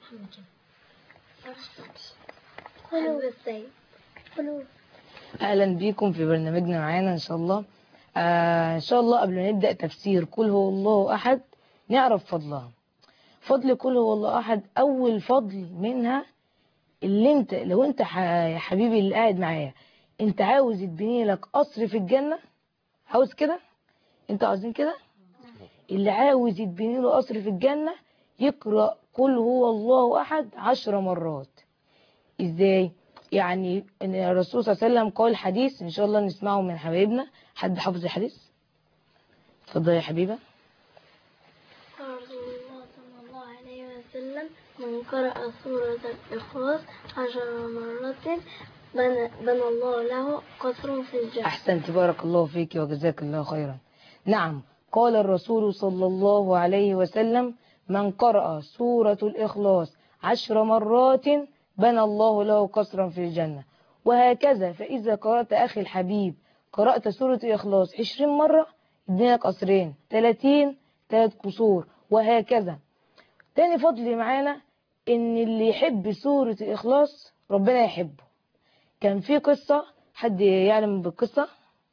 حلو السيد حلو اهلا بيكم في برنامجنا معانا ان شاء الله آه ان شاء الله قبل ما نبدا تفسير قل هو الله احد نعرف فضلها فضل قل هو الله احد اول فضل منها اللي انت لو انت ح- يا حبيبي اللي قاعد معايا انت عاوز يتبني لك قصر في الجنه عاوز كده انت عاوزين كده اللي عاوز يتبني له قصر في الجنه يقرا قل هو الله احد عشر مرات ازاي يعني ان الرسول صلى الله عليه وسلم قال حديث ان شاء الله نسمعه من حبايبنا حد حافظ الحديث اتفضل يا حبيبه قال رسول الله صلى الله عليه وسلم من قرأ سورة الإخلاص عشر مرات بنى, بنى الله له قصر في الجنة احسنت بارك الله فيك وجزاك الله خيرا نعم قال الرسول صلى الله عليه وسلم من قرأ سورة الإخلاص عشر مرات بنى الله له قصرا في الجنة وهكذا فإذا قرأت أخي الحبيب قرأت سورة الإخلاص 20 مرة يدينا قصرين 30 ثلاث قصور وهكذا تاني فضل معانا إن اللي يحب سورة الإخلاص ربنا يحبه كان في قصة حد يعلم بالقصة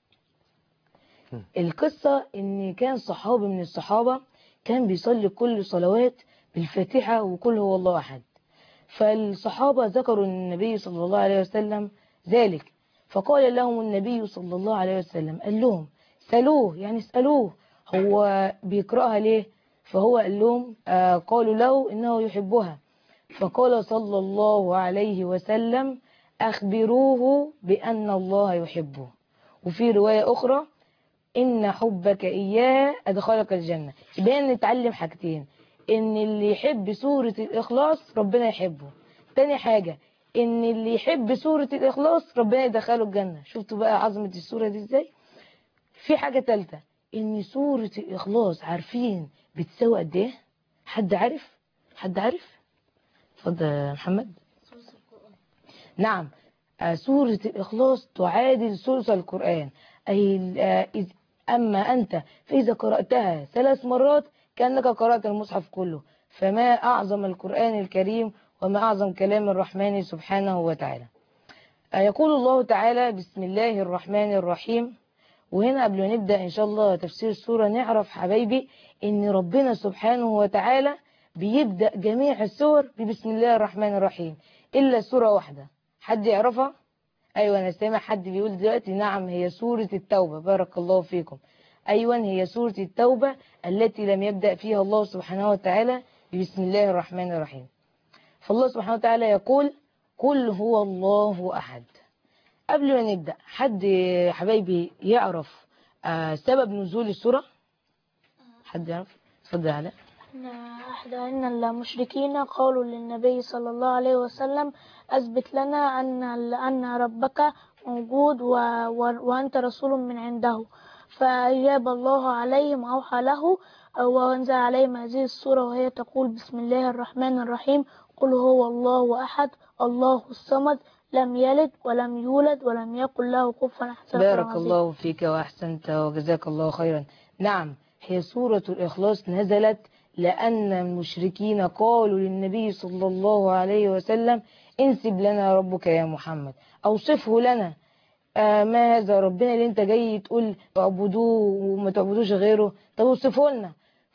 القصة إن كان صحابي من الصحابة كان بيصلي كل صلوات بالفاتحة وكل هو الله أحد فالصحابة ذكروا النبي صلى الله عليه وسلم ذلك فقال لهم النبي صلى الله عليه وسلم قال لهم سألوه يعني اسألوه هو بيقرأها ليه فهو قال لهم آه قالوا له إنه يحبها فقال صلى الله عليه وسلم أخبروه بأن الله يحبه وفي رواية أخرى إن حبك إياه أدخلك الجنة يبقى نتعلم حاجتين إن اللي يحب سورة الإخلاص ربنا يحبه تاني حاجة إن اللي يحب سورة الإخلاص ربنا يدخله الجنة شفتوا بقى عظمة السورة دي إزاي في حاجة تالتة إن سورة الإخلاص عارفين بتساوي قد إيه حد عارف حد عارف اتفضل يا محمد نعم آه، سورة الإخلاص تعادل ثلث القرآن أي آه، إذ- أما أنت فإذا قرأتها ثلاث مرات كأنك قرأت المصحف كله فما أعظم القرآن الكريم وما أعظم كلام الرحمن سبحانه وتعالى آه، يقول الله تعالى بسم الله الرحمن الرحيم وهنا قبل ما نبدأ إن شاء الله تفسير السورة نعرف حبايبي إن ربنا سبحانه وتعالى بيبدأ جميع السور ببسم الله الرحمن الرحيم إلا سورة واحدة حد يعرفها؟ أيوة أنا سامع حد بيقول دلوقتي نعم هي سورة التوبة بارك الله فيكم أيوة هي سورة التوبة التي لم يبدأ فيها الله سبحانه وتعالى بسم الله الرحمن الرحيم فالله سبحانه وتعالى يقول قل هو الله أحد قبل ما نبدأ حد حبايبي يعرف آه، سبب نزول السورة حد يعرف اتفضل يا علاء إن أحد أن المشركين قالوا للنبي صلى الله عليه وسلم أثبت لنا أن أن ربك موجود و... و... وأنت رسول من عنده فأجاب الله عليهم أوحى له وأنزل عليهم هذه السورة وهي تقول بسم الله الرحمن الرحيم قل هو الله أحد الله الصمد لم يلد ولم يولد ولم يكن له كفوا أحد بارك الله فيك وأحسنت وجزاك الله خيرا نعم هي سورة الإخلاص نزلت لأن المشركين قالوا للنبي صلى الله عليه وسلم انسب لنا ربك يا محمد أوصفه لنا آه ما هذا ربنا اللي انت جاي تقول اعبدوه وما تعبدوش غيره طب اوصفه لنا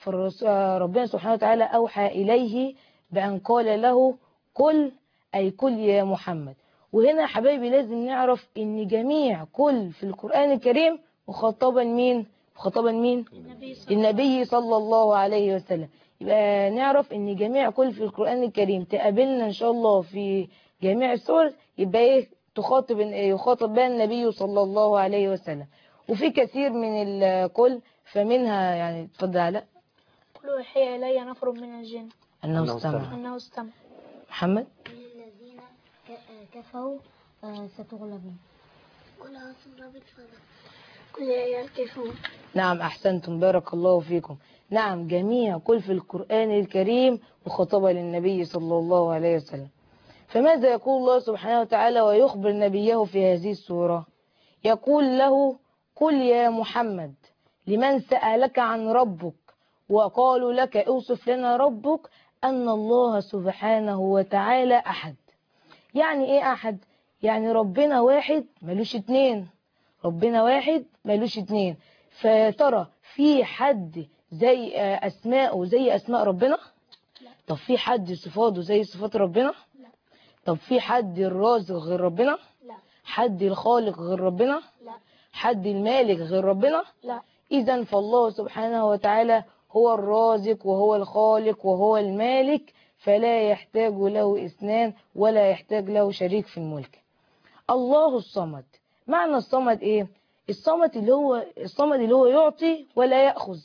فربنا سبحانه وتعالى أوحى إليه بأن قال له قل أي قل يا محمد وهنا حبايبي لازم نعرف ان جميع كل في القرآن الكريم مخاطبا مين مخاطبا مين النبي صلى الله عليه وسلم يبقى نعرف ان جميع كل في القرآن الكريم تقابلنا ان شاء الله في جميع السور يبقى ايه تخاطب يخاطب بها النبي صلى الله عليه وسلم وفي كثير من الكل فمنها يعني اتفضل علاء قل أوحي إلي نفر من الجن انه أنه استمع استمع. أنه استمع محمد الذين ك- كفروا آه، ستغلبون قل أعوذ برب الفلق قل يا أيها الكافرون نعم أحسنتم بارك الله فيكم نعم جميع كل في القرآن الكريم مخاطبة للنبي صلى الله عليه وسلم فماذا يقول الله سبحانه وتعالى ويخبر نبيه في هذه السورة يقول له قل يا محمد لمن سألك عن ربك وقالوا لك اوصف لنا ربك أن الله سبحانه وتعالى أحد يعني إيه أحد يعني ربنا واحد ملوش اتنين ربنا واحد ملوش اتنين فترى في حد زي آه، أسماءه زي أسماء ربنا طب في حد صفاته زي صفات ربنا طب في حد الرازق غير ربنا لا حد الخالق غير ربنا لا حد المالك غير ربنا لا إذا فالله سبحانه وتعالى هو الرازق وهو الخالق وهو المالك فلا يحتاج له اثنان ولا يحتاج له شريك في الملك الله الصمد معنى الصمد ايه الصمد اللي هو الصمد اللي هو يعطي ولا يأخذ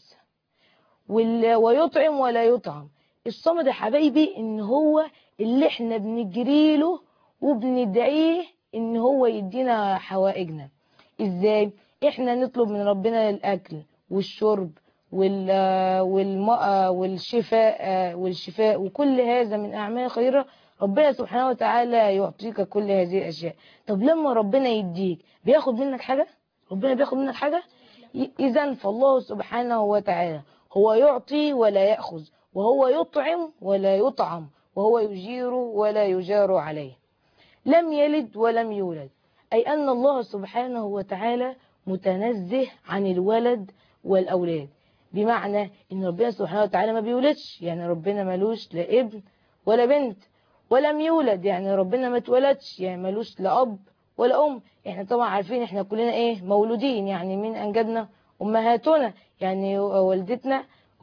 وال- ويطعم ولا يطعم الصمد يا حبايبي ان هو اللي احنا بنجري له وبندعيه ان هو يدينا حوائجنا ازاي احنا نطلب من ربنا الاكل والشرب وال والماء والشفاء والشفاء وكل هذا من اعمال خيره ربنا سبحانه وتعالى يعطيك كل هذه الأشياء طب لما ربنا يديك بياخد منك حاجة ربنا بياخد منك حاجة إذا فالله سبحانه وتعالى هو يعطي ولا يأخذ وهو يطعم ولا يطعم وهو يجير ولا يجار عليه لم يلد ولم يولد أي أن الله سبحانه وتعالى متنزه عن الولد والأولاد بمعنى أن ربنا سبحانه وتعالى ما بيولدش يعني ربنا ملوش لا ابن ولا بنت ولم يولد يعني ربنا ما اتولدش يعني ملوش لا أب ولا أم احنا طبعا عارفين احنا كلنا ايه مولودين يعني مين أنجبنا أمهاتنا يعني والدتنا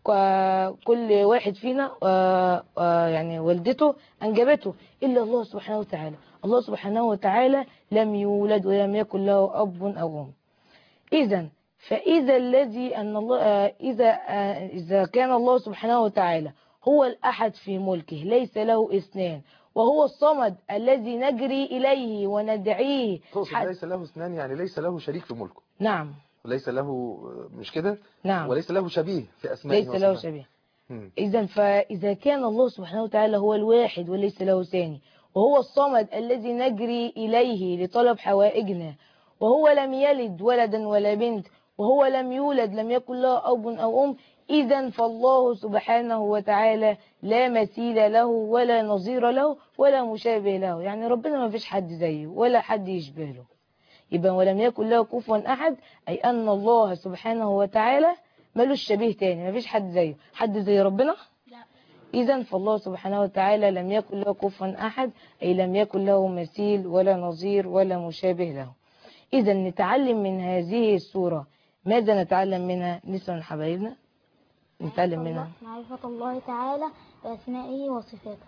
ك- كل واحد فينا آه، آه، يعني والدته أنجبته إلا الله سبحانه وتعالى الله سبحانه وتعالى لم يولد ولم يكن له أب أو أم إذا فإذا الذي أن الله آه، إذا آه، إذا كان الله سبحانه وتعالى هو الأحد في ملكه ليس له اثنان وهو الصمد الذي نجري إليه وندعيه تقصد حد- ليس له اثنان يعني ليس له شريك في ملكه نعم وليس له مش كده نعم وليس له شبيه في أسمائه ليس له وصفاته. شبيه مم. إذا فإذا كان الله سبحانه وتعالى هو الواحد وليس له ثاني وهو الصمد الذي نجري إليه لطلب حوائجنا وهو لم يلد ولدا ولا بنت وهو لم يولد لم يكن له أب أو أم إذا فالله سبحانه وتعالى لا مثيل له ولا نظير له ولا مشابه له يعني ربنا ما فيش حد زيه ولا حد يشبه له يبقى ولم يكن له كفوا أحد أي أن الله سبحانه وتعالى ملوش شبيه تاني ما فيش حد زيه حد زي ربنا إذا فالله سبحانه وتعالى لم يكن له كفوا أحد أي لم يكن له مثيل ولا نظير ولا مشابه له إذا نتعلم من هذه السورة ماذا نتعلم منها نسمع من حبايبنا نتعلم منها معرفة الله تعالى بأسمائه وصفاته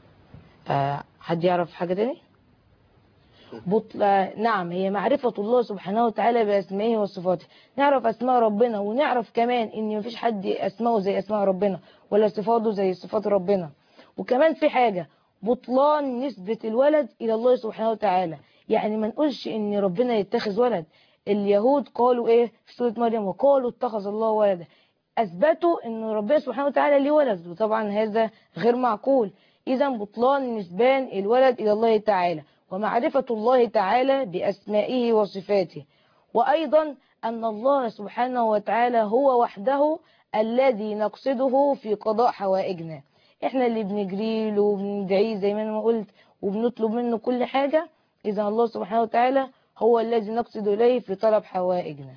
آه، حد يعرف حاجة تاني بطل نعم هي معرفة الله سبحانه وتعالى بأسمائه وصفاته نعرف أسماء ربنا ونعرف كمان إن مفيش حد أسماءه زي أسماء ربنا ولا صفاته زي صفات ربنا وكمان في حاجة بطلان نسبة الولد إلى الله سبحانه وتعالى يعني ما نقولش إن ربنا يتخذ ولد اليهود قالوا إيه في سورة مريم وقالوا اتخذ الله ولدا أثبتوا إن ربنا سبحانه وتعالى ليه ولد وطبعا هذا غير معقول إذا بطلان نسبان الولد إلى الله تعالى ومعرفة الله تعالى بأسمائه وصفاته وأيضا أن الله سبحانه وتعالى هو وحده الذي نقصده في قضاء حوائجنا احنا اللي بنجري له وبندعيه زي ما انا ما قلت وبنطلب منه كل حاجة إذا الله سبحانه وتعالى هو الذي نقصد إليه في طلب حوائجنا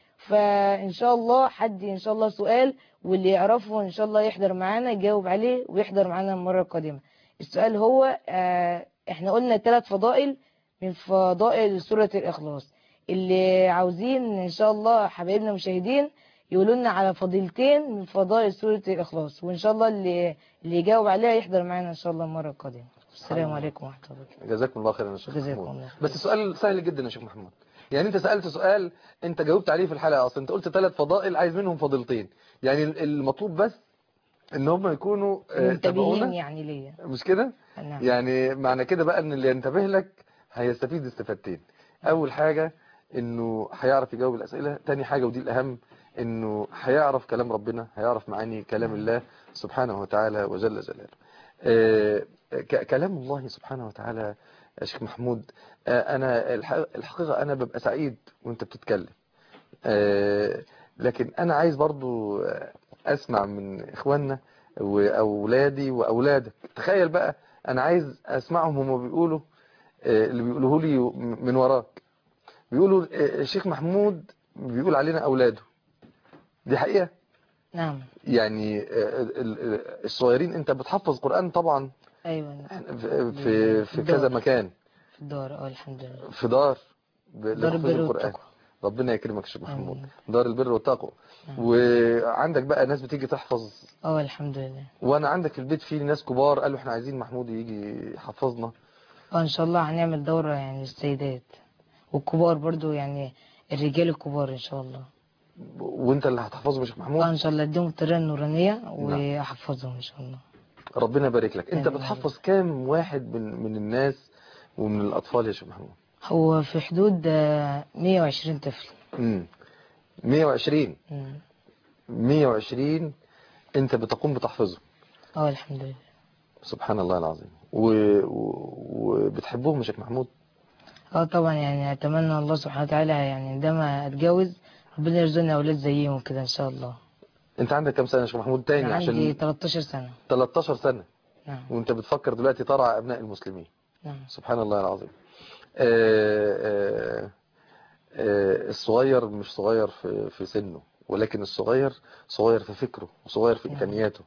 فإن شاء الله حد إن شاء الله سؤال واللي يعرفه إن شاء الله يحضر معانا يجاوب عليه ويحضر معانا المرة القادمة السؤال هو آه، احنا قلنا ثلاث فضائل من فضائل سورة الإخلاص اللي عاوزين إن شاء الله حبايبنا المشاهدين يقولوا لنا على فضيلتين من فضائل سورة الإخلاص وإن شاء الله اللي اللي يجاوب عليها يحضر معانا إن شاء الله المرة القادمة السلام عليكم ورحمة الله وبركاته جزاكم الله خيرا يا شيخ جزاكم محمود الله خير. بس السؤال سهل جدا يا شيخ محمود يعني انت سألت سؤال انت جاوبت عليه في الحلقة اصلا انت قلت ثلاث فضائل عايز منهم فضيلتين يعني المطلوب بس ان هم يكونوا آه، منتبهين تابعونا يعني ليا مش كده نعم يعني معنى كده بقى ان اللي ينتبه لك هيستفيد استفادتين اول حاجة انه هيعرف يجاوب الاسئلة تاني حاجة ودي الاهم انه هيعرف كلام ربنا هيعرف معاني كلام الله سبحانه وتعالى وجل جلاله آه، ك- كلام الله سبحانه وتعالى يا شيخ محمود آه، انا الح- الحقيقة انا ببقى سعيد وانت بتتكلم آه، لكن انا عايز برضو آه، اسمع من اخواننا واولادي واولادك تخيل بقى انا عايز اسمعهم هم بيقولوا آه، اللي بيقولوه لي من وراك بيقولوا آه، الشيخ محمود بيقول علينا اولاده دي حقيقة نعم يعني آه، ال- ال- الصغيرين انت بتحفظ قرآن طبعا أيوة في في, في كذا مكان في الدار اه الحمد لله في دار ب- دار لتحفيظ البر القرآن والتقوى ربنا يكرمك يا شيخ محمود آمين. دار البر والتقوى نعم. وعندك بقى ناس بتيجي تحفظ اه الحمد لله وانا عندك في البيت في ناس كبار قالوا احنا عايزين محمود يجي يحفظنا اه ان شاء الله هنعمل دورة يعني للسيدات والكبار برضو يعني الرجال الكبار ان شاء الله وانت اللي هتحفظهم يا شيخ اه محمود ان شاء الله اديهم الطريقة النورانية واحفظهم ان شاء الله ربنا يبارك لك انت آمين. بتحفظ كام واحد من من الناس ومن الاطفال يا شيخ محمود هو في حدود آه، 120 طفل امم 120 مم. 120 انت بتقوم بتحفظه اه الحمد لله سبحان الله العظيم و- و- وبتحبهم يا شيخ محمود اه طبعا يعني اتمنى الله سبحانه وتعالى يعني عندما اتجوز ربنا يرزقني اولاد زيهم كده ان شاء الله انت عندك كام سنة يا شيخ محمود تاني أنا عندي عشان 13 سنة 13 سنة نعم وانت بتفكر دلوقتي ترعى ابناء المسلمين نعم سبحان الله العظيم آه، آه، آه، الصغير مش صغير في في سنه ولكن الصغير صغير في فكره وصغير في نعم. إمكانياته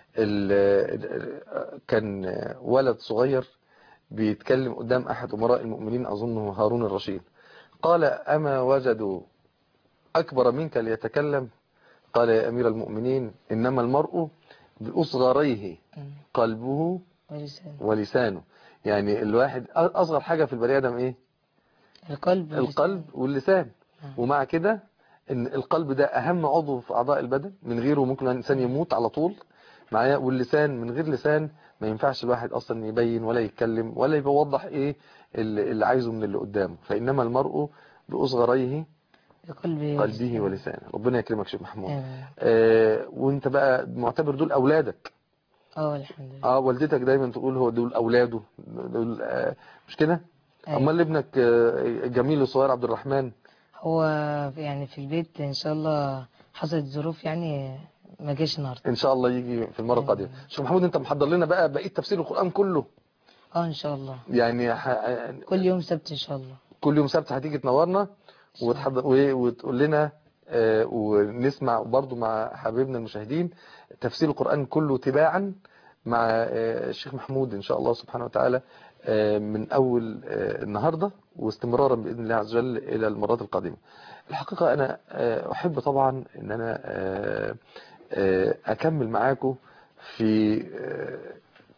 ال- ال- كان ولد صغير بيتكلم قدام أحد أمراء المؤمنين أظنه هارون الرشيد قال أما وجدوا أكبر منك ليتكلم قال يا أمير المؤمنين إنما المرء بأصغريه مم. قلبه ولسان ولسانه يعني الواحد أصغر حاجة في البني آدم إيه القلب واللسان. القلب واللسان نعم. ومع كده ان القلب ده اهم عضو في اعضاء البدن من غيره ممكن الانسان يموت على طول معايا واللسان من غير لسان ما ينفعش الواحد اصلا يبين ولا يتكلم ولا يبقى يوضح ايه اللي اللي عايزه من اللي قدامه فانما المرء باصغريه القلب قلبه ولسانه ربنا يكرمك شيخ محمود آمين. آه وانت بقى معتبر دول اولادك اه الحمد لله اه والدتك دايما تقول هو دول اولاده دول آه مش كده أيوة. امال ابنك آه، جميل الصغير عبد الرحمن هو يعني في البيت ان شاء الله حصلت ظروف يعني ما جاش النهارده ان شاء الله يجي في المره القادمه أيوة. شيخ محمود انت محضر لنا بقى بقيه تفسير القران كله اه ان شاء الله يعني ح... كل يوم سبت ان شاء الله كل يوم سبت هتيجي تنورنا وتحضر و... وتقول لنا آه، ونسمع برضو مع حبيبنا المشاهدين تفسير القران كله تباعا مع آه، الشيخ محمود ان شاء الله سبحانه وتعالى آه، من اول آه، النهارده واستمرارا باذن الله عز وجل الى المرات القادمه الحقيقه انا آه، احب طبعا ان انا آه، آه، اكمل معاكم في آه،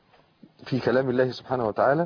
في كلام الله سبحانه وتعالى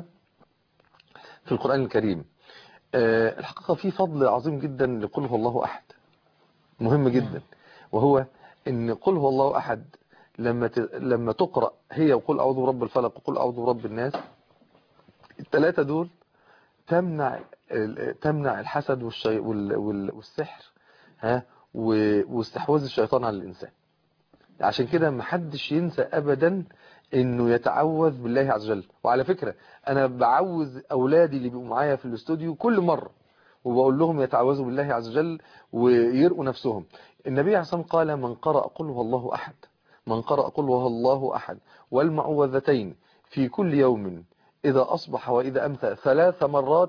في القرآن الكريم آه، الحقيقة في فضل عظيم جدا لقل هو الله أحد مهم جدا وهو ان قل هو الله أحد لما ت- لما تقرأ هي وقل أعوذ برب الفلق وقل أعوذ برب الناس الثلاثة دول تمنع ال- تمنع الحسد والشي وال- وال- والسحر ها و- واستحواذ الشيطان على الإنسان عشان كده محدش ينسى ابدا انه يتعوذ بالله عز وجل وعلى فكرة انا بعوذ اولادي اللي بيبقوا معايا في الاستوديو كل مرة وبقول لهم يتعوذوا بالله عز وجل ويرقوا نفسهم النبي عليه الصلاة والسلام قال من قرأ قل هو الله احد من قرأ قل هو الله احد والمعوذتين في كل يوم اذا اصبح واذا امسى ثلاث مرات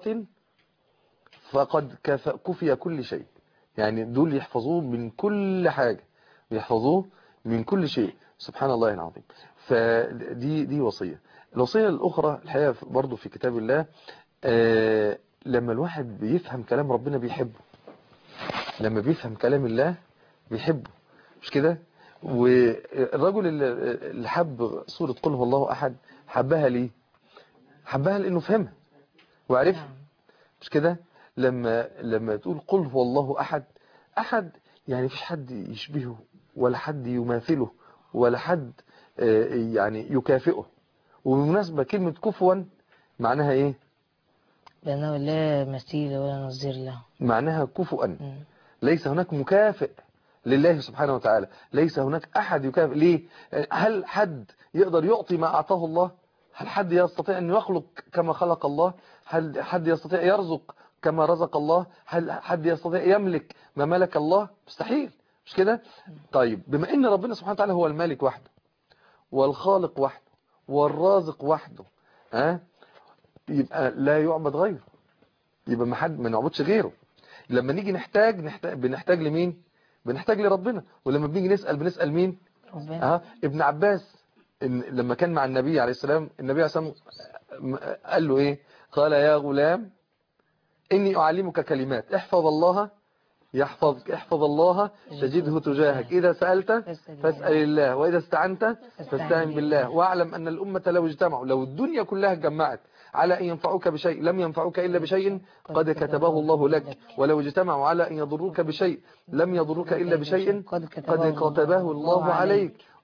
فقد كف- كفي كل شيء يعني دول يحفظوه من كل حاجة يحفظوه من كل شيء سبحان الله العظيم فدي دي وصية الوصية الأخرى الحقيقة في- برضو في كتاب الله آه لما الواحد بيفهم كلام ربنا بيحبه لما بيفهم كلام الله بيحبه مش كده والرجل اللي اللي حب سورة قل هو الله أحد حبها ليه حبها لأنه فهمها وعرفها نعم مش كده لما لما تقول قل هو الله احد احد يعني مفيش حد يشبهه ولا حد يماثله ولا حد آه، يعني يكافئه وبالمناسبة كلمة كفوا معناها ايه لأنه لا مثيل ولا نظير له معناها كفوا مم. ليس هناك مكافئ لله سبحانه وتعالى ليس هناك أحد يكافئ ليه هل حد يقدر يعطي ما أعطاه الله هل حد يستطيع أن يخلق كما خلق الله هل حد يستطيع يرزق كما رزق الله هل حد يستطيع يملك ما ملك الله مستحيل مش كده طيب بما ان ربنا سبحانه وتعالى هو المالك وحده والخالق وحده والرازق وحده ها يبقى لا يعبد غيره يبقى ما حد ما نعبدش غيره لما نيجي نحتاج, نحتاج بنحتاج لمين بنحتاج لربنا ولما بنيجي نسأل بنسأل مين ربنا ها ابن عباس إن لما كان مع النبي عليه السلام النبي عليه السلام قال له ايه قال يا غلام اني اعلمك كلمات احفظ الله يحفظك احفظ الله تجده تجاهك اذا سألت فاسأل الله واذا استعنت فاستعن بالله واعلم ان الامة لو اجتمعوا لو الدنيا كلها اتجمعت على ان ينفعوك بشيء لم ينفعوك الا بشيء قد كتبه الله لك ولو اجتمعوا على ان يضروك بشيء لم يضروك الا بشيء قد كتبه الله عليك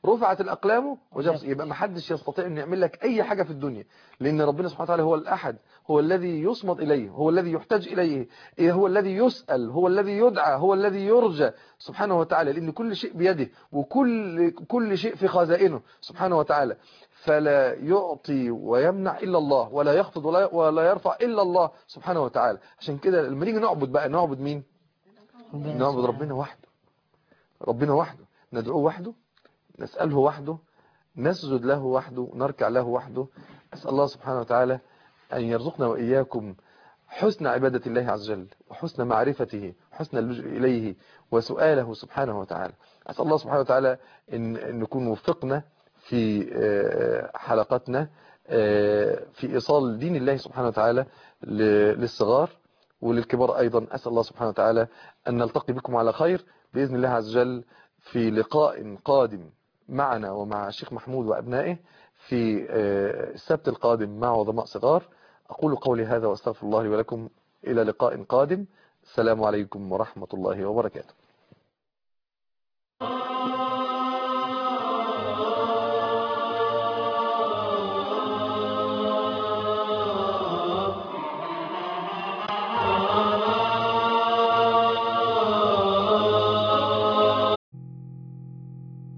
رفعت الأقلام وجفت يبقى ما حدش يستطيع أن يعمل لك أي حاجة في الدنيا لأن ربنا سبحانه وتعالى هو الأحد هو الذي يصمد إليه هو الذي يحتاج إليه إيه هو الذي يسأل هو الذي يدعى هو الذي يرجى سبحانه وتعالى لأن كل شيء بيده وكل كل شيء في خزائنه سبحانه وتعالى فلا يعطي ويمنع إلا الله ولا يخفض ولا, ولا يرفع إلا الله سبحانه وتعالى عشان كده لما نيجي نعبد بقى نعبد مين ربنا نعبد سبحانه. ربنا وحده ربنا وحده ندعوه وحده نسأله وحده نسجد له وحده نركع له وحده أسأل الله سبحانه وتعالى أن يرزقنا وإياكم حسن عبادة الله عز وجل وحسن معرفته وحسن اللجوء إليه وسؤاله سبحانه وتعالى أسأل الله سبحانه وتعالى أن أن نكون وفقنا في آه، حلقتنا آه، في إيصال دين الله سبحانه وتعالى ل- للصغار وللكبار أيضا أسأل الله سبحانه وتعالى أن نلتقي بكم على خير بإذن الله عز وجل في لقاء قادم معنا ومع الشيخ محمود وأبنائه في آه، السبت القادم مع عظماء صغار أقول قولي هذا وأستغفر الله لي ولكم إلى لقاء قادم السلام عليكم ورحمة الله وبركاته